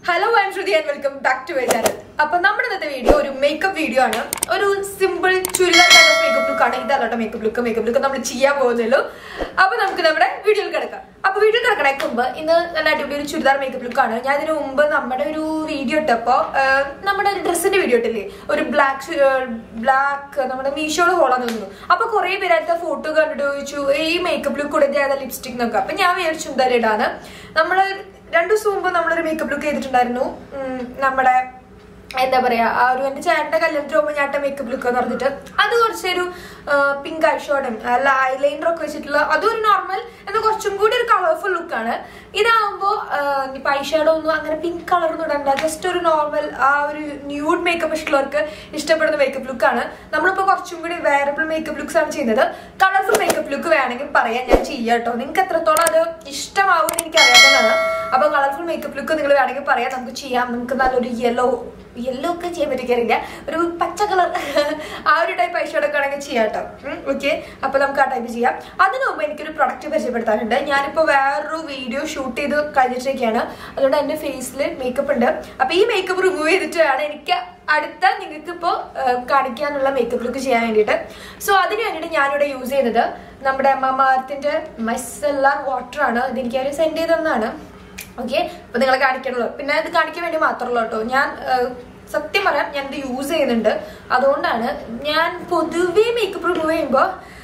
Hello I am Shruthi and welcome back to my channel അപ്പൊ നമ്മുടെ ഇന്നത്തെ വീഡിയോ ഒരു മേക്കപ്പ് വീഡിയോ ആണ് ഒരു simple churidar kind of makeup look ആണ് ഇതല്ലോട്ടോ മേക്കപ്പ് ലുക്ക് മേക്കപ്പ് ലുക്ക് നമ്മൾ ചെയ്യാൻ പോകുന്നുള്ളൂ അപ്പൊ നമുക്ക് നമ്മുടെ വീഡിയോയിൽ കിടക്കാം അപ്പൊ വീഡിയോ കിടക്കണേക്ക് മുമ്പ് ഇന്ന് നല്ല അടിപൊളി ഒരു ചുരിദാർ മേക്കപ്പ് ലുക്ക് ആണ് ഞാൻ ഇതിനു മുമ്പ് നമ്മുടെ ഒരു വീഡിയോ ഇട്ടപ്പോ ആ, നമ്മുടെ ഒരു ഡ്രസ്സിന്റെ വീഡിയോ ഇട്ടില്ലേ ഒരു ബ്ലാക്ക് ബ്ലാക്ക് നമ്മുടെ മീഷോയിൽ ഹോളാന്ന് തോന്നുന്നു അപ്പൊ കുറെ പേരായിട്ട് ഫോട്ടോ കണ്ടിട്ട് ചോദിച്ചു ഈ മേക്കപ്പ് ലുക്ക് കൂടെ ഏതാ ലിപ്സ്റ്റിക് എന്നൊക്കെ അപ്പൊ ഞാൻ വിചാരിച്ചു എന്തായാലും ഇടാണ് നമ്മള് രണ്ടു ദിവസം മുമ്പ് നമ്മളൊരു മേക്കപ്പ് ലുക്ക് ചെയ്തിട്ടുണ്ടായിരുന്നു ഉം, നമ്മുടെ എന്താ പറയാ ആ ഒരു എന്റെ ചേട്ടന്റെ കല്യാണത്തിന് പോകുമ്പോൾ ഞാൻ മേക്കപ്പ് ലുക്ക് എന്ന് പറഞ്ഞിട്ട് അത് കുറച്ചൊരു പിങ്ക് ഐഷോഡും അല്ല ഐലൈനർ ഒക്കെ വെച്ചിട്ടുള്ള അതും ഒരു നോർമൽ എന്നാൽ കുറച്ചും കൂടി ഒരു കളർഫുൾ ലുക്കാണ് ഇതാവുമ്പോ ഇപ്പൊ ഐഷാഡോ ഒന്നും അങ്ങനെ പിങ്ക് കളർ ഒന്നും ഇടണ്ട ജസ്റ്റ് ഒരു നോർമൽ ആ ഒരു ന്യൂഡ് മേക്കപ്പ് ഇഷ്ടമുള്ളവർക്ക് ഇഷ്ടപ്പെടുന്ന മേക്കപ്പ് ലുക്കാണ് നമ്മളിപ്പോ കുറച്ചും കൂടി വേറബിൾ മേക്കപ്പ് ലുക്സ് ആണ് ചെയ്യുന്നത് കളർഫുൾ മേക്കപ്പ് ലുക്ക് വേണമെങ്കിൽ പറയാം ഞാൻ ചെയ്യാം കേട്ടോ നിങ്ങൾക്ക് എത്രത്തോളം അത് ഇഷ്ടമാവും എന്ന് എനിക്ക് അറിയാത്തതാണ് അപ്പൊ കളർഫുൾ മേക്കപ്പ് ലുക്ക് നിങ്ങൾ വേണമെങ്കിൽ പറയാം നമുക്ക് ചെയ്യാം നമുക്ക് നല്ലൊരു യെല്ലോ യെല്ലോ ഒക്കെ ചെയ്യാൻ പറ്റിക്കാറില്ല ഒരു പച്ച കളർ ആ ഒരു ടൈപ്പ് ഐഷോഡൊക്കെ ആണെങ്കിൽ ചെയ്യാം കേട്ടോ ഓക്കെ അപ്പൊ നമുക്ക് ആ ടൈപ്പ് ചെയ്യാം അതിനു മുമ്പ് എനിക്കൊരു പ്രൊഡക്റ്റ് പരിചയപ്പെടുത്താനുണ്ട് ഞാനിപ്പോ വേറൊരു വീഡിയോ ഷൂട്ട് ചെയ്ത് കഴിഞ്ഞിട്ടൊക്കെയാണ് അതുകൊണ്ട് എന്റെ ഫേസിൽ മേക്കപ്പ് ഉണ്ട് അപ്പൊ ഈ മേക്കപ്പ് റിമൂവ് ചെയ്തിട്ടാണ് എനിക്ക് അടുത്ത നിങ്ങൾക്ക് ഇപ്പോൾ കാണിക്കാനുള്ള മേക്കപ്പ് ലുക്ക് ചെയ്യാൻ വേണ്ടിയിട്ട് സോ അതിന് വേണ്ടിയിട്ട് ഞാനിവിടെ യൂസ് ചെയ്യുന്നത് നമ്മുടെ മമാർത്തിന്റെ മൈസെല്ലാർ വാട്ടർ ആണ് ഇത് എനിക്ക് അവർ സെൻഡ് ചെയ്തെന്നാണ് ഓക്കെ അപ്പൊ നിങ്ങളെ കാണിക്കണല്ലോ പിന്നെ ഇത് കാണിക്കാൻ വേണ്ടി മാത്രമല്ല കേട്ടോ ഞാൻ ആ, സത്യം പറയാം ഞാൻ ഇത് യൂസ് ചെയ്യുന്നുണ്ട് അതുകൊണ്ടാണ് ഞാൻ പൊതുവേ മേക്കപ്പ് റിമൂവ് ചെയ്യുമ്പോൾ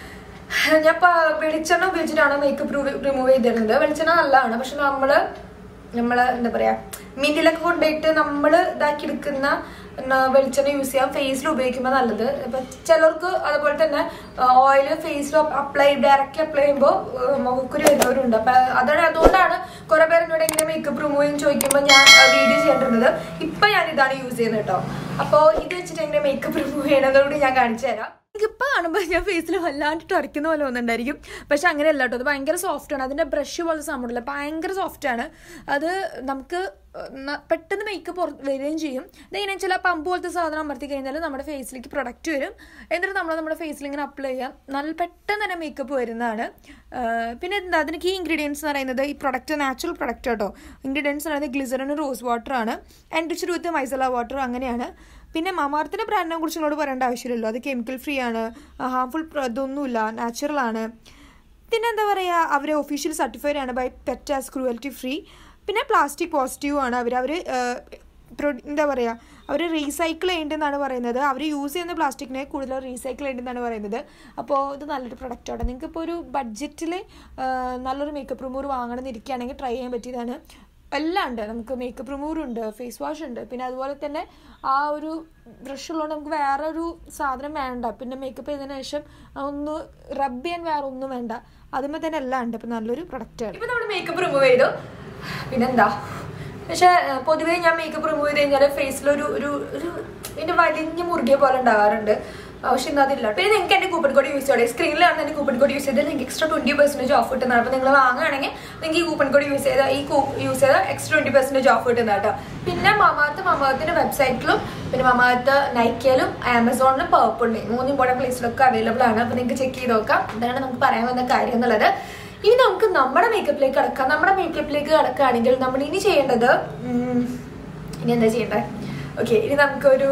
ഞാൻ പ- വെളിച്ചെണ്ണ ഉപയോഗിച്ചിട്ടാണ് മേക്കപ്പ് റിമൂവ് ചെയ്തിരുന്നത് വെളിച്ചെണ്ണ നല്ലതാണ് പക്ഷെ നമ്മള് നമ്മള് എന്താ പറയാ മിന്നിലൊക്കെ കൊണ്ടുപോയിട്ട് നമ്മള് ഇതാക്കി എടുക്കുന്ന എന്നാ വെളിച്ചെണ്ണ യൂസ് ചെയ്യാം ഫേസിൽ ഉപയോഗിക്കുമ്പോൾ നല്ലത് ഇപ്പൊ ചിലർക്ക് അതുപോലെ തന്നെ ഓയിൽ ഫേസിൽ അപ്ലൈ ഡയറക്റ്റ് അപ്ലൈ ചെയ്യുമ്പോൾ മുഖക്കുരു വരുന്നവരുണ്ട് അപ്പൊ അതാണ് അതുകൊണ്ടാണ് കുറെ പേര് എന്നോട് എങ്ങനെ മേക്കപ്പ് റിമൂവ് ചെയ്യും ചോദിക്കുമ്പോൾ ഞാൻ വീഡിയോ ചെയ്യേണ്ടിരുന്നത് ഇപ്പൊ ഞാൻ ഇതാണ് യൂസ് ചെയ്യുന്നത് കേട്ടോ അപ്പോൾ ഇത് വെച്ചിട്ട് എങ്ങനെ മേക്കപ്പ് റിമൂവ് ചെയ്യണതോട് ഞാൻ കാണിച്ചു തരാം എനിക്കിപ്പോൾ കാണുമ്പോൾ ഞാൻ ഫേസിൽ വല്ലാണ്ട് ടൊരയ്ക്കുന്ന പോലെ ഒന്നുണ്ടായിരിക്കും പക്ഷെ അങ്ങനെയല്ല കേട്ടോ അത് ഭയങ്കര സോഫ്റ്റ് ആണ് അതിന്റെ ബ്രഷ് പോലെ സംഭവമില്ല ഭയങ്കര സോഫ്റ്റ് ആണ് അത് നമുക്ക് ന- പെട്ടെന്ന് മേക്കപ്പ് വരികയും ചെയ്യും ഇതെങ്ങനെ വെച്ചാൽ ആ പമ്പ് പോലത്തെ സാധനം അമർത്തി കഴിഞ്ഞാൽ നമ്മുടെ ഫേസിലേക്ക് പ്രൊഡക്റ്റ് വരും എന്നിട്ട് നമ്മൾ നമ്മുടെ ഫേസിൽ ഇങ്ങനെ അപ്ലൈ ചെയ്യാം നല്ല പെട്ടെന്ന് തന്നെ മേക്കപ്പ് വരുന്നതാണ് ആ, പിന്നെ എന്താ അതിന് കീ ഇൻഗ്രീഡിയൻസ് എന്ന് പറയുന്നത് ഈ പ്രൊഡക്റ്റ് നാച്ചുറൽ പ്രൊഡക്റ്റ് കേട്ടോ ഇൻഗ്രീഡിയൻസ് എന്ന് പറയുന്നത് ഗ്ലിസറിൻ റോസ് വാട്ടർ ആണ് എൻറിച്ച് വിത്ത് മൈസല വാട്ടർ അങ്ങനെയാണ് പിന്നെ മമാർത്തിന്റെ ബ്രാൻഡിനെ കുറിച്ച് നിങ്ങളോട് പറയേണ്ട ആവശ്യമില്ലല്ലോ അത് കെമിക്കൽ ഫ്രീ ആണ് ഹാർംഫുൾ ഇതൊന്നുമില്ല നാച്ചുറൽ ആണ് പിന്നെ എന്താ പറയുക അവർ ഒഫീഷ്യൽ സർട്ടിഫൈഡ് ആണ് ബൈ പെറ്റാസ് ക്രൂവൽറ്റി ഫ്രീ പിന്നെ പ്ലാസ്റ്റിക് പോസിറ്റീവ് ആണ് അവർ അവർ എന്താ പറയുക അവർ റീസൈക്കിൾ ചെയ്യേണ്ടതെന്നാണ് പറയുന്നത് അവർ യൂസ് ചെയ്യുന്ന പ്ലാസ്റ്റിക്കിനെ കൂടുതൽ റീസൈക്കിൾ ചെയ്യേണ്ടതെന്നാണ് പറയുന്നത് അപ്പോൾ ഇത് നല്ലൊരു പ്രൊഡക്റ്റാണ് നിങ്ങൾക്ക് ഇപ്പോൾ ഒരു ബഡ്ജറ്റിൽ നല്ലൊരു മേക്കപ്പ് റിമൂവർ വാങ്ങണമെന്നിരിക്കുകയാണെങ്കിൽ ട്രൈ ചെയ്യാൻ പറ്റിയതാണ് എല്ലാം ഉണ്ട് നമുക്ക് മേക്കപ്പ് റിമൂവർ ഉണ്ട് ഫേസ് വാഷ് ഉണ്ട് പിന്നെ അതുപോലെ തന്നെ ആ ഒരു ബ്രഷ് ഉള്ളതുകൊണ്ട് നമുക്ക് വേറെ ഒരു സാധനം വേണ്ട പിന്നെ മേക്കപ്പ് ചെയ്തതിന് ശേഷം ഒന്ന് റബ്ബ് ചെയ്യാൻ വേറെ ഒന്നും വേണ്ട അതുമ്പോൾ തന്നെ എല്ലാം ഉണ്ട് അപ്പം നല്ലൊരു പ്രൊഡക്റ്റാണ് ഇപ്പം നമ്മൾ മേക്കപ്പ് റിമൂവ് ചെയ്തു പിന്നെന്താ പക്ഷെ ഏഹ്, പൊതുവേ ഞാൻ മേക്കപ്പ് റിമൂവ് ചെയ്ത് കഴിഞ്ഞാൽ ഫേസിലൊരു ഒരു ഒരു ഇതിന്റെ വലിഞ്ഞ മുറുകിയ പോലെ ഉണ്ടാവാറുണ്ട് ആ, പക്ഷെ ഇന്ന് അതില്ല പിന്നെ നിങ്ങൾക്ക് എന്റെ കൂപ്പൺ കോഡ് യൂസ് ചെയ്തോടെ സ്ക്രീനിലാണ് എന്റെ കൂപ്പൺ കോഡ് യൂസ് ചെയ്താൽ നിങ്ങൾക്ക് എക്സ്ട്രാ ട്വന്റി പെർസെന്റേജ് ഓഫ് കിട്ടുന്നതാണ് അപ്പോൾ നിങ്ങൾ വാങ്ങുകയാണെങ്കിൽ നിങ്ങൾക്ക് ഈ കൂപ്പൺ കോഡ് യൂസ് ചെയ്താൽ ഈ യൂസ് ചെയ്താൽ എക്സ്ട്രാ ട്വന്റി പെർസെന്റേജ് ഓഫ് കിട്ടുന്ന കേട്ടോ പിന്നെ മമാത്ത് മമാത്തിന്റെ വെബ്സൈറ്റിലും പിന്നെ മമാത്ത് നൈക്കയിലും ആമസോണിലും പേർപ്പിളും മൂന്ന് ഇമ്പോർട്ടൻറ്റ് പ്ലേസിലൊക്കെ അവൈലബിൾ ആണ് അപ്പോൾ നിങ്ങൾക്ക് ചെക്ക് ചെയ്ത് നോക്കാം ഇതാണ് നമുക്ക് പറയാൻ വന്ന കാര്യം എന്നുള്ളത് ഇനി നമുക്ക് നമ്മുടെ മേക്കപ്പിലേക്ക് കടക്കാം നമ്മുടെ മേക്കപ്പിലേക്ക് കടക്കുകയാണെങ്കിൽ നമ്മൾ ഇനി ചെയ്യേണ്ടത് ഉം, ഇനി എന്താ ചെയ്യേണ്ടത് ഓക്കെ ഇനി നമുക്കൊരു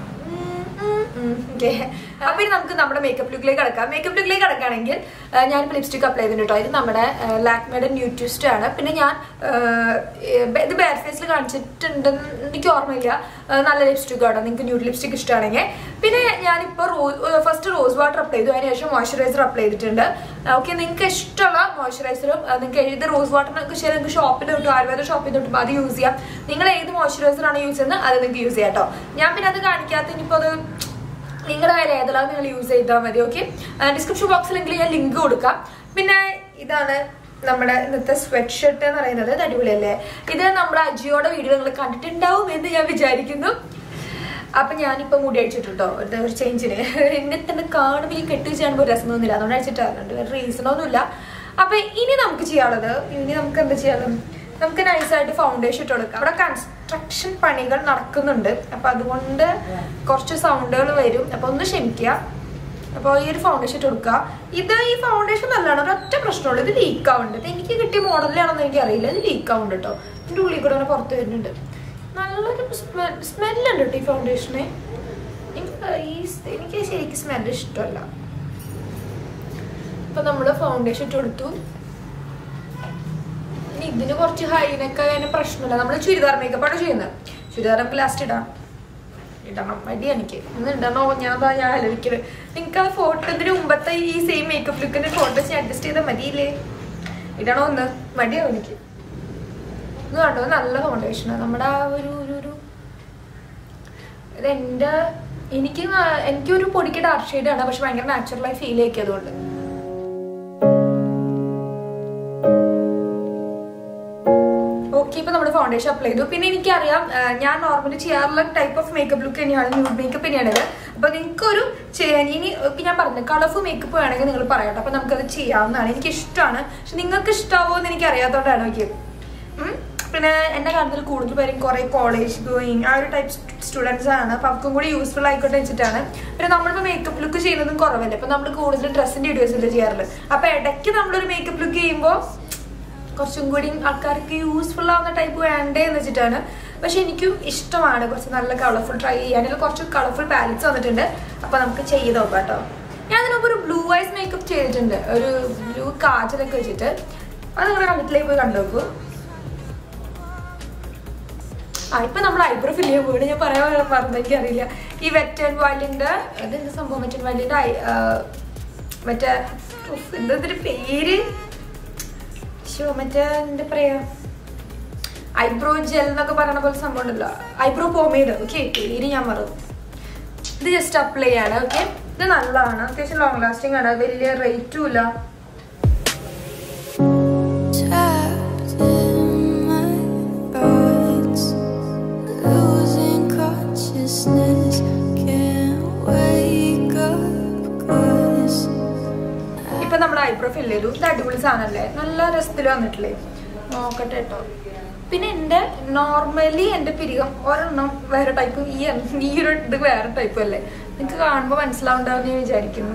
ഓക്കെ അപ്പൊ ഇനി നമുക്ക് നമ്മുടെ മേക്കപ്പ് ലുക്കിലേക്ക് കടക്കാം മേക്കപ്പ് ലുക്കിലേക്ക് കടക്കുകയാണെങ്കിൽ ആ, ഞാനിപ്പോൾ ലിപ്സ്റ്റിക് അപ്ലൈ ചെയ്തിട്ടുണ്ട് കേട്ടോ ഇത് നമ്മുടെ ലാക്മേഡ് ന്യൂട്രിസ്റ്റ് ആണ് പിന്നെ ഞാൻ ആ, ഇത് ബെയർ ഫേസിൽ കാണിച്ചിട്ടുണ്ടെന്ന് എനിക്ക് ഓർമ്മയില്ല ആ, നല്ല ലിപ്സ്റ്റിക് ആണ് നിങ്ങൾക്ക് ന്യൂഡ് ലിപ്സ്റ്റിക് ഇഷ്ടമാണെങ്കിൽ പിന്നെ ഞാനിപ്പോൾ rose first rose water apply ചെയ്തു അതിനുശേഷം മോയ്സ്ചറൈസർ അപ്ലൈ ചെയ്തിട്ടുണ്ട് ഓക്കെ നിങ്ങൾക്ക് ഇഷ്ടമുള്ള മോയ്സ്ചറൈസറും നിങ്ങൾക്ക് ഏത് റോസ് വാട്ടറിനൊക്കെ ശരി നിങ്ങൾക്ക് ഷോപ്പിൽ കിട്ടും ആയുർവേദ ഷോപ്പിൽ കിട്ടും അത് യൂസ് ചെയ്യാം നിങ്ങൾ ഏത് മോയ്സ്ചറൈസർ ആണ് യൂസ് ചെയ്യുന്നത് അത് നിങ്ങൾക്ക് യൂസ് ചെയ്യാം കേട്ടോ ഞാൻ പിന്നെ അത് കാണിക്കാത്ത ഇനിയിപ്പോൾ അത് നിങ്ങളുടെ കയ്യിൽ ഏതെല്ലാം നിങ്ങൾ യൂസ് ചെയ്താൽ മതി ഓക്കെ ഡിസ്ക്രിപ്ഷൻ ബോക്സിലെങ്കിൽ ഞാൻ ലിങ്ക് കൊടുക്കാം പിന്നെ ഇതാണ് നമ്മുടെ ഇന്നത്തെ സ്വെറ്റ് ഷർട്ട് എന്ന് പറയുന്നത് ഇത് അടിപൊളിയല്ലേ ഇത് നമ്മുടെ അജിയോടെ വീഡിയോ നിങ്ങൾ കണ്ടിട്ടുണ്ടാവും എന്ന് ഞാൻ വിചാരിക്കുന്നു അപ്പൊ ഞാനിപ്പോ മുടി അടിച്ചിട്ടോ ഒരു ഒരു ചേഞ്ചിന് എന്നെ തന്നെ കാണുമ്പോൾ ഈ കെട്ടി ചെയ്യുമ്പോൾ രസം തോന്നില്ല അതുകൊണ്ട് അടിച്ചിട്ടുണ്ട് വേറെ റീസൺ ഒന്നുമില്ല അപ്പൊ ഇനി നമുക്ക് ചെയ്യാനുള്ളത് ഇനി നമുക്ക് എന്താ ചെയ്യാനുള്ളത് നമുക്ക് നൈസായിട്ട് ഫൗണ്ടേഷൻ ഇട്ട് കൊടുക്കാം അവിടെ കൺസ്ട്രക്ഷൻ പണികൾ നടക്കുന്നുണ്ട് അപ്പൊ അതുകൊണ്ട് കുറച്ച് സൗണ്ടുകൾ വരും അപ്പൊ ഒന്ന് ക്ഷമിക്കുക അപ്പോൾ ഈ ഒരു ഫൗണ്ടേഷൻ ഇട്ട് കൊടുക്കുക ഇത് ഈ ഫൗണ്ടേഷൻ നല്ലതാണ് ഒരൊറ്റ പ്രശ്നമുള്ളൂ ഇത് ലീക്ക് ആവുന്നുണ്ട് ഇത് എനിക്ക് കിട്ടിയ മോഡലിലാണെന്ന് എനിക്ക് അറിയില്ല ഇത് ലീക്ക് ആവുന്നുണ്ട് കേട്ടോ ഇതിൻ്റെ ഉള്ളിൽ കൂടെ അങ്ങനെ പുറത്ത് വരുന്നുണ്ട് നല്ലൊരു സ്മെൽ സ്മെല്ലുണ്ട് കേട്ടോ ഈ ഫൗണ്ടേഷന് എനിക്ക് ഈ എനിക്ക് ശരിക്കും സ്മെൽ ഇഷ്ടമല്ല ഇപ്പൊ നമ്മള് ഫൗണ്ടേഷൻ ഇട്ട് കൊടുത്തു ഇനി ഇതിന് കുറച്ച് ഹൈനൊക്കെ അതിന് പ്രശ്നമില്ല നമ്മൾ ചുരിദാർ മേക്കപ്പാണ് ചെയ്യുന്നത് ചുരിദാർ നമുക്ക് ലാസ്റ്റ് ഇടാം ഇടണം മടി എനിക്ക് ഇന്ന് ഇടണോ ഞാൻ അതാ ഞാൻ ആലോചിക്കുന്നത് നിങ്ങൾക്ക് ആ ഫോട്ടോ ഇതിന് മുമ്പത്തെ ഈ സെയിം മേക്കപ്പ് ലുക്കിന്റെ ഫോട്ടോസ് ഞാൻ അഡ്ജസ്റ്റ് ചെയ്താൽ മതിയില്ലേ ഇടണോ ഒന്ന് മടിയാവും എനിക്ക് ഇത് കണ്ടോ നല്ല ഫൗണ്ടേഷനാണ് നമ്മുടെ ആ ഒരു ഒരു ഒരു ഇതെന്റെ എനിക്ക് ന- എനിക്കൊരു പൊടിക്ക് ഡാർക്ക് ഷെയ്ഡാണ് പക്ഷെ ഭയങ്കര നാച്ചുറലായി ഫീൽ ചെയ്യിക്കും അതുകൊണ്ട് ഓക്കെ ഇപ്പൊ നമ്മൾ ഫൗണ്ടേഷൻ അപ്ലൈ ചെയ്തു പിന്നെ എനിക്കറിയാം ആ, ഞാൻ നോർമലി ചെയ്യാറുള്ള ടൈപ്പ് ഓഫ് മേക്കപ്പ് ലുക്ക് തന്നെയാണ് ന്യൂഡ് മേക്കപ്പ് തന്നെയാണിത് അപ്പൊ നിങ്ങൾക്കൊരു ചെയ്യാൻ ഇനി ഇപ്പൊ ഞാൻ പറഞ്ഞു കളർഫുൾ മേക്കപ്പ് വേണമെങ്കിൽ നിങ്ങൾ പറയട്ടെ അപ്പൊ നമുക്കത് ചെയ്യാവുന്നതാണ് എനിക്ക് ഇഷ്ടമാണ് പക്ഷെ നിങ്ങൾക്ക് ഇഷ്ടാവോ എന്ന് എനിക്ക് അറിയാത്തോണ്ടാണ് നോക്കി പിന്നെ എന്റെ കാര്യത്തിൽ കൂടുതൽ പേരും കുറെ കോളേജ് ഗോയിങ് ആ ഒരു ടൈപ്പ് സ്റ്റുഡൻസ് ആണ് അപ്പൊ അവർക്കും കൂടി യൂസ്ഫുൾ ആയിക്കോട്ടെ വെച്ചിട്ടാണ് പിന്നെ നമ്മളിപ്പോ മേക്കപ്പ് ലുക്ക് ചെയ്യുന്നതും കുറവല്ലേ അപ്പൊ നമ്മൾ കൂടുതൽ ഡ്രസ്സിന്റെ വീഡിയോസ് അല്ലേ ചെയ്യാറുള്ളത് അപ്പൊ ഇടയ്ക്ക് നമ്മളൊരു മേക്കപ്പ് ലുക്ക് ചെയ്യുമ്പോൾ കുറച്ചും കൂടി ആൾക്കാർക്ക് യൂസ്ഫുൾ ആവുന്ന ടൈപ്പ് വേണ്ടേ എന്ന് വെച്ചിട്ടാണ് പക്ഷെ എനിക്കും ഇഷ്ടമാണ് കുറച്ച് നല്ല കളർഫുൾ ട്രൈ ചെയ്യാനുള്ള കുറച്ച് കളർഫുൾ പാലറ്റ്സ് വന്നിട്ടുണ്ട് അപ്പൊ നമുക്ക് ചെയ്ത് നോക്കാം കേട്ടോ ഞാൻ അതിന് മുമ്പ് ഒരു ബ്ലൂ ഐസ് മേക്കപ്പ് ചെയ്തിട്ടുണ്ട് ഒരു ബ്ലൂ കാജലൊക്കെ വെച്ചിട്ട് അത് നിങ്ങളുടെ കണ്ടിട്ടിലേക്ക് പോയി കണ്ടു നോക്കൂ ആ ഇപ്പൊ നമ്മൾ ഐബ്രോ ഫില്ല് ചെയ്യാൻ പോയിട്ട് ഞാൻ പറയാൻ പറഞ്ഞു എനിക്കറിയില്ല ഈ വെറ്റ് ആൻഡ് വൈൽഡിന്റെ അതെന്ത് സംഭവം വെറ്റ് ആൻഡ് വൈൽഡിന്റെ മറ്റേ ഉഫ്, എന്താ ഇതിന്റെ പേര് ശോ മറ്റേ എന്താ പറയാ ഐബ്രോ ജെൽ എന്നൊക്കെ പറയുന്ന പോലെ സംഭവം ഉണ്ടല്ലോ ഐബ്രോ പോമേഡ് ഓക്കെ പേര് ഞാൻ മറന്നു ഇത് ജസ്റ്റ് അപ്ലൈ ചെയ്യാണ് ഓക്കെ ഇത് നല്ലതാണ് അത്യാവശ്യം ലോങ് ലാസ്റ്റിംഗ് ആണ് വലിയ റേറ്റും ഇല്ല Trapped in my thoughts, losing consciousness. Can't wake up 'cause ഇപ്പൊ നമ്മൾ ഐബ്രോ ഫില്ല് ചെയ്തു ഇത് അടിപൊളി സാധനമല്ലേ നല്ല രസത്തിൽ വന്നിട്ടില്ലേ നോക്കട്ടെ കേട്ടോ പിന്നെ എൻ്റെ നോർമലി എൻ്റെ പിരികം ഒരെണ്ണം വേറെ ടൈപ്പ് ഈ ഈ ഒരു ഇത് വേറെ ടൈപ്പ് അല്ലേ നിങ്ങൾക്ക് കാണുമ്പോൾ മനസ്സിലാവുണ്ടാവും ഞാൻ വിചാരിക്കുന്നു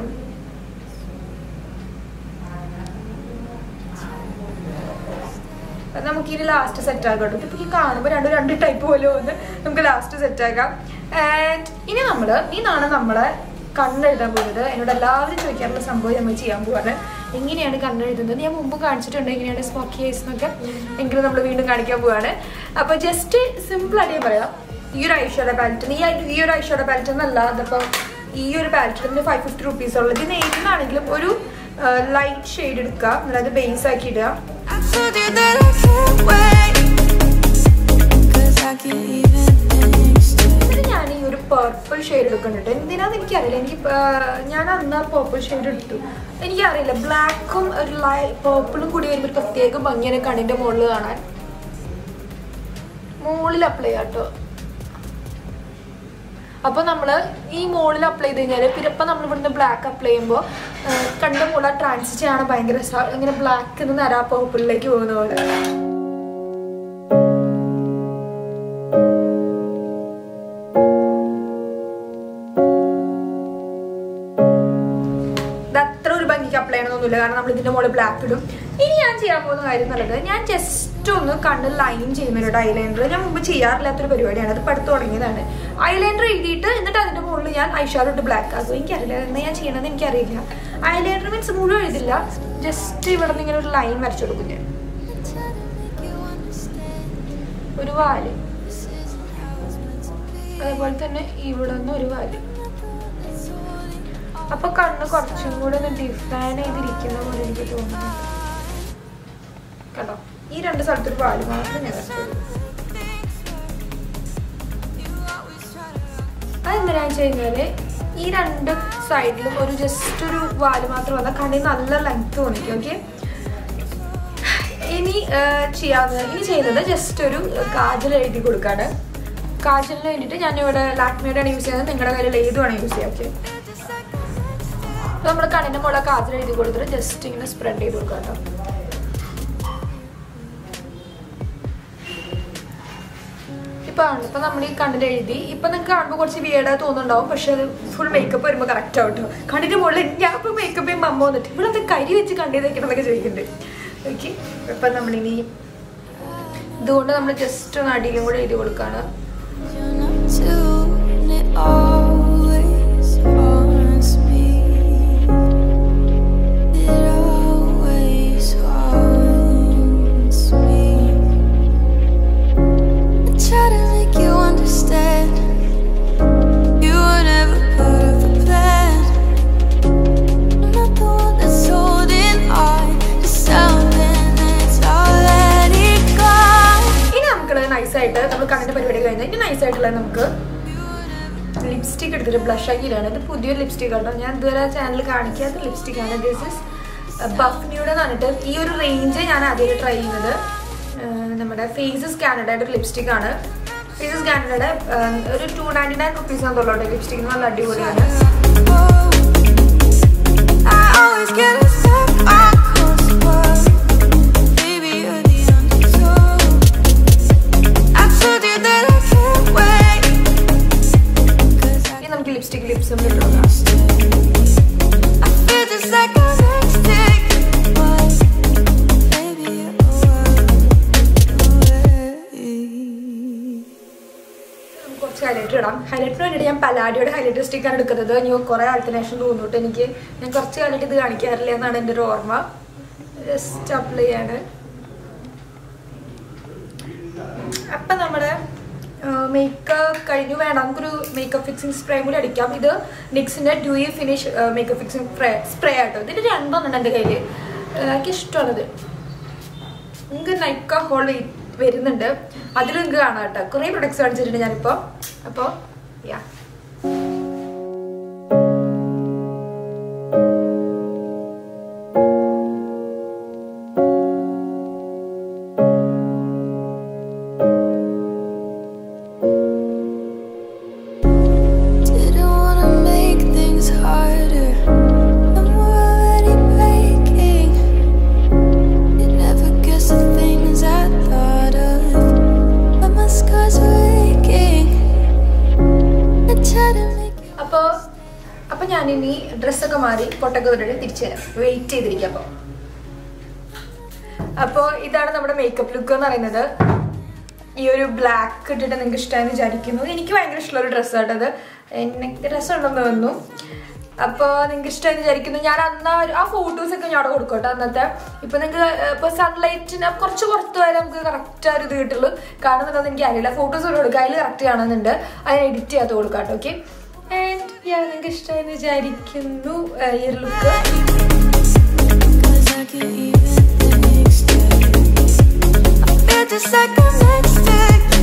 അത് നമുക്ക് ഇനി ലാസ്റ്റ് സെറ്റ് ആക്കാം കേട്ടോ ഇപ്പൊ ഈ കാണുമ്പോൾ രണ്ടും രണ്ട് ടൈപ്പ് പോലെ വന്ന് നമുക്ക് ലാസ്റ്റ് സെറ്റ് ആക്കാം ആൻഡ് ഇനി നമ്മൾ ഇന്നാണ് നമ്മളെ കണ്ണെഴുതാൻ പോകുന്നത് എന്നോട് എല്ലാവരും ചോദിക്കാറുള്ള സംഭവം നമ്മൾ ചെയ്യാൻ പോവാണ് എങ്ങനെയാണ് കണ്ണെഴുതുന്നത് ഞാൻ മുമ്പ് കാണിച്ചിട്ടുണ്ട് എങ്ങനെയാണ് സ്മോക്കി ഐസ് എന്നൊക്കെ എങ്കിലും നമ്മൾ വീണ്ടും കാണിക്കാൻ പോവാണ് അപ്പൊ ജസ്റ്റ് സിമ്പിൾ ആയിട്ട് ഞാൻ പറയാം ഈ ഒരു ഐഷോയുടെ പാലറ്റ് ഈ ഐ- ഈ ഒരു ഐഷോയുടെ പാലറ്റ് എന്നല്ല അതിപ്പം ഈ ഒരു പാലറ്റിന് ഫൈവ് ഫിഫ്റ്റി റുപ്പീസ് ഉള്ളത് ഇതിന് ഏതിനാണെങ്കിലും ഒരു ലൈറ്റ് ഷെയ്ഡ് എടുക്കുക അതായത് ബേസ് ആക്കി ഇടുക I told you that I can't wait. 'Cause I can't even think straight. എന്നിട്ട് ഞാൻ ഈ ഒരു പർപ്പിൾ ഷെയ്ഡ് എടുക്കുന്നുണ്ട് എന്തിനാന്ന് എനിക്കറിയില്ല എനിക്ക് പ- ഞാൻ അന്ന് പർപ്പിൾ ഷെയ്ഡ് എടുത്തു എനിക്കറിയില്ല ബ്ലാക്കും ഒരു ലൈ പർപ്പിളും കൂടി വരുമ്പോൾ ഒരു പ്രത്യേക ഭംഗിയാണ് കണ്ണിന്റെ മുകളിൽ കാണാൻ മുകളിൽ അപ്ലൈ ചെയ്യാം കേട്ടോ അപ്പൊ നമ്മള് ഈ മുകളിൽ അപ്ലൈ ചെയ്ത് കഴിഞ്ഞാല് പിന്നെ ഇപ്പൊ നമ്മൾ ഇവിടുന്ന് ബ്ലാക്ക് അപ്ലൈ ചെയ്യുമ്പോൾ കണ്ട മുകളിൽ ട്രാൻസിറ്റ് ആണ് ഭയങ്കര രസാ. ഇങ്ങനെ ബ്ലാക്ക് നിന്ന് നേരെ പർപ്പിളിലേക്ക് പോകുന്ന പോലെ ഇത് അത്ര ഒരു ഭംഗിക്ക് അപ്ലൈ ചെയ്യണമെന്നൊന്നുമില്ല കാരണം നമ്മൾ ഇതിന്റെ മുകളിൽ ബ്ലാക്ക് ഇടും ഇനി ഞാൻ ചെയ്യാൻ പോകുന്ന കാര്യം എന്നുള്ളത് ഞാൻ ജസ്റ്റ് ഒന്ന് കണ്ണ് ലൈൻ ചെയ്യുന്നുണ്ട് ഐലൈനർ ഞാൻ മുമ്പ് ചെയ്യാറില്ലാത്തൊരു പരിപാടിയാണ് അത് പഠിത്തം തുടങ്ങിയതാണ് ഐലൈനർ എഴുതിയിട്ട് എന്നിട്ട് അതിന്റെ മുകളിൽ ഞാൻ ഐഷാഡോ ഇട്ട് ബ്ലാക്ക് ആക്കും എനിക്കറിയില്ല എന്താ ഞാൻ ചെയ്യണമെന്ന് എനിക്കറിയില്ല ഐലൈനർ മീൻസ് മുഴുവൻ എഴുതില്ല ജസ്റ്റ് ഇവിടെ നിന്ന് ഇങ്ങനെ ഒരു ലൈൻ വരച്ചു കൊടുക്കും ഞാൻ ഒരു വാല് അതേപോലെ തന്നെ ഇവിടെ നിന്ന് ഒരു വാല് അപ്പൊ കണ്ണ് കുറച്ചും കൂടെ ഒന്ന് ഡിഫൈൻ ചെയ്തിരിക്കുന്ന പോലെ എനിക്ക് തോന്നുന്നു കേട്ടോ ഈ രണ്ട് സ്ഥലത്തൊരു പാല് മാത്രം ഞാൻ വരച്ചുള്ളൂ അതെന്തിനാന്ന് വെച്ച് കഴിഞ്ഞാല് ഈ രണ്ട് സൈഡിലും ഒരു ജസ്റ്റ് ഒരു വാല് മാത്രം വന്നാൽ കണ്ണിന് നല്ല ലെങ്ത് തോന്നിക്കും ഓക്കെ ഇനി ആ, ചെയ്യാവുന്നത് ഇനി ചെയ്യുന്നത് ജസ്റ്റ് ഒരു കാജൽ എഴുതി കൊടുക്കാണ് കാജലിന് വേണ്ടിയിട്ട് ഞാൻ ഇവിടെ ലാക്മിയുടെ ആണ് യൂസ് ചെയ്യുന്നത് നിങ്ങളുടെ കയ്യിൽ ഏത് വേണം യൂസ് ചെയ്യാം ഓക്കെ അപ്പൊ നമ്മൾ കണ്ണിന്റെ മുകളിൽ കാജൽ എഴുതി കൊടുത്തിട്ട് ജസ്റ്റ് ഇങ്ങനെ സ്പ്രെഡ് ചെയ്ത് കൊടുക്കാം കേട്ടോ ഇപ്പൊ ആണ് ഇപ്പൊ നമ്മൾ ഈ കണ്ണിൽ എഴുതി ഇപ്പൊ നിങ്ങൾക്ക് കാണുമ്പോൾ കുറച്ച് വിയേഡാ തോന്നുന്നുണ്ടാവും പക്ഷെ അത് ഫുൾ മേക്കപ്പ് വരുമ്പോൾ കറക്റ്റ് ആവും കേട്ടോ കണ്ണിന്റെ മുകളിൽ ഞാൻ ഇപ്പൊ മേക്കപ്പ് ചെയ്യുമ്പോൾ അമ്മ വന്നിട്ട് ഇവിടെ അത് കരി വെച്ച് കണ്ണി തയ്ക്കണം എന്നൊക്കെ ചോദിക്കുന്നുണ്ട് ഓക്കെ ഇപ്പൊ നമ്മളിനി ഇതുകൊണ്ട് നമ്മൾ ജസ്റ്റ് ഒന്ന് അടിയിലും കൂടെ എഴുതി കൊടുക്കാണ് You're not too, and it always haunts me. It always haunts me. I try to make you understand. You were never part of the plan. I'm not the one that's holding on to something that's already gone. ഇനി നമുക്കുള്ളത് നൈസായിട്ട് നമ്മൾ കണ്ണിന്റെ പരിപാടി കഴിഞ്ഞാൽ ഇനി നൈസായിട്ടുള്ളത് നമുക്ക് lipstick എടുത്തിട്ട് ബ്ലഷ് ആക്കിയിട്ടാണ് ഇത് പുതിയൊരു ലിപ്സ്റ്റിക് ആണ് ഞാൻ ഇതുവരെ ചാനൽ കാണിക്കാത്ത ലിപ്സ്റ്റിക് ആണ് ദിസ് ഇസ് ബഫ്നിയുടെ എന്ന് പറഞ്ഞിട്ട് ഈ ഒരു റേഞ്ച് ഞാൻ ആദ്യമായിട്ട് ട്രൈ ചെയ്യുന്നത് ഏഹ് നമ്മുടെ ഫേസസ് കാനഡയുടെ ഒരു ലിപ്സ്റ്റിക് ആണ് ഫേസസ് കാനഡയുടെ ഒരു ടു നയൻറ്റി നയൻ റുപ്പീസ് ആണ് തൊള്ളോട്ടെ ലിപ്സ്റ്റിക് നല്ല അടിപൊളിയാണ് I always get stuck on course, but baby you're the undertow. I told you that I can't wait, 'cause I ഇനി നമുക്ക് ലിപ്സ്റ്റിക് ലിപ്സും ഇട്ടുകൊടുക്കാം I feel just like I'm next but baby you're away. നമുക്ക് കുറച്ച് highlighter ഇടാം ഹൈലൈറ്ററിന് വേണ്ടിയിട്ട് ഞാൻ പലാഡിയുടെ highlighter സ്റ്റിക്കാണ് എടുക്കുന്നത് ഇനി കുറേ ആൾട്ടർനേഷൻ തോന്നിട്ട് എനിക്ക് ഞാൻ കുറച്ച് കാലമായിട്ട് ഇത് കാണിക്കാറില്ല എന്നാണ് എൻ്റെ ഒരു ഓർമ്മ ജസ്റ്റ് അപ്ലൈ ചെയ്യാണ് അപ്പം നമ്മുടെ മേക്കപ്പ് കഴിഞ്ഞു വേണം നമുക്കൊരു മേക്കപ്പ് ഫിക്സിങ് സ്പ്രേ കൂടി അടിക്കാം ഇത് നിക്സിൻ്റെ dewy finish makeup fixing spray spray ആട്ടോ ഇതിൻ്റെ രണ്ടെണ്ണം എൻ്റെ കയ്യിൽ എനിക്ക് ഇഷ്ടമാണത് നിങ്ങൾക്ക് നൈക്ക ഹോൾ വരുന്നുണ്ട് അതിൽ നിങ്ങൾക്ക് കാണാം കേട്ടോ കുറേ പ്രൊഡക്ട്സ് കാണിച്ചിട്ടുണ്ട് ഞാനിപ്പോൾ അപ്പോൾ യാ Didn't wanna make things harder. And we're already breaking. You never guess the things I thought of. But my scars are aching. I try to make you. അപ്പോൾ അപ്പോൾ ഞാനിനി ഡ്രസ്സൊക്കെ മാറി പൊട്ടൊക്കെ തൊട്ടിട്ട് തിരിച്ചു തരാം വെയിറ്റ് ചെയ്തിരിക്കാം അപ്പോൾ അപ്പോൾ ഇതാണ് നമ്മുടെ മേക്കപ്പ് ലുക്ക് എന്ന് പറയുന്നത് ഈ ഒരു ബ്ലാക്ക് ഇട്ടിട്ട് നിങ്ങൾക്ക് ഇഷ്ടമായെന്ന് വിചാരിക്കുന്നു എനിക്ക് ഭയങ്കര ഇഷ്ടമുള്ള ഒരു ഡ്രസ്സാണ് അത് എനിക്ക് രസമുണ്ടെന്ന് തോന്നുന്നു അപ്പോൾ നിങ്ങൾക്ക് ഇഷ്ടമായെന്ന് വിചാരിക്കുന്നു ഞാൻ അന്ന് ആ ഒരു- ആ ഫോട്ടോസൊക്കെ ഞാൻ അവിടെ കൊടുക്കട്ടെ അന്നത്തെ ഇപ്പം നിങ്ങൾക്ക് ഇപ്പോൾ സൺലൈറ്റിന് കുറച്ച് പുറത്ത് വരെ നമുക്ക് കറക്റ്റ് ഒരു ഇത് കിട്ടുള്ളൂ കാണുന്നുണ്ടോന്ന് എനിക്ക് അറിയില്ല ഫോട്ടോസ് കൊടുക്കുക അതിൽ കറക്റ്റ് കാണുന്നുണ്ട് അതിന് എഡിറ്റ് ചെയ്യാത്ത കൊടുക്കാം കേട്ടോ ഓക്കെ ആൻഡ് ഞാൻ നിങ്ങൾക്ക് ഇഷ്ടമായെന്ന് വിചാരിക്കുന്നു ആ, ഈ ഒരു look Cause I can't even think straight. I feel just like I'm next to